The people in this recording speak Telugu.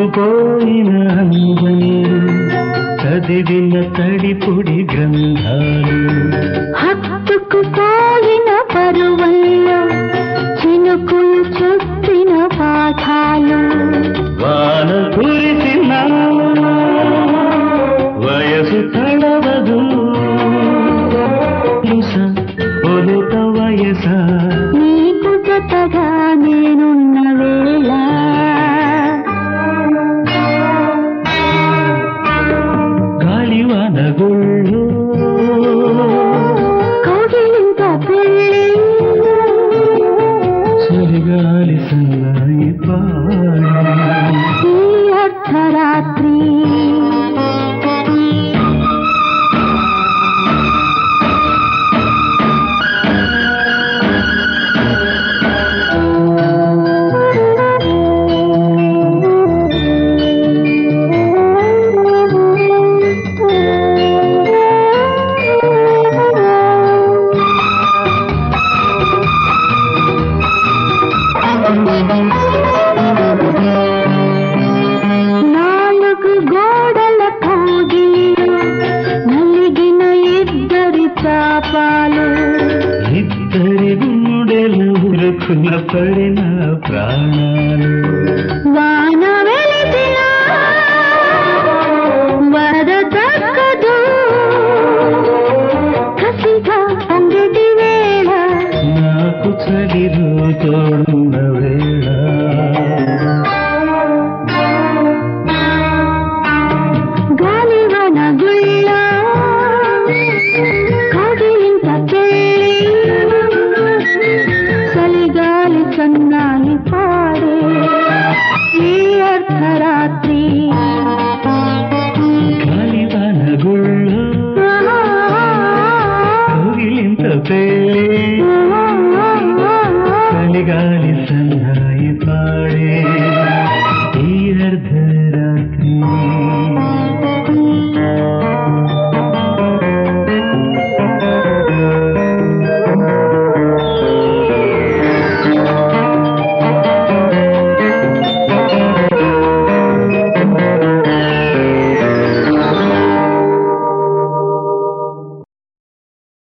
హత్తుకుపోయిన అందం చదివిన తడిపుడి గ్రంథాలు హత్తుకుపోయిన పరువల్లో చినుకులు చెప్పిన పాఠాలు వాన కురిసిన వయసు తడవదు లుస, ఒలుత వయస నీకు జతగా నేనున్న వేళ గాలివాన గుళ్ళు కౌగిలింత పెళ్ళి చలిగాలి సన్నాయి పాడి ఈ అర్ధరాత్రి నాలుగు గోడల కౌగిలిలో నలిగిన ఇద్దరి చాపాలు ఇద్దరి గుండెలు ఉరుకున పడిన ప్రాణాలు వాన వెలిసిన వరద తగ్గదు కసిగా పొంగటి వేళ నాకు చలిలో తోడు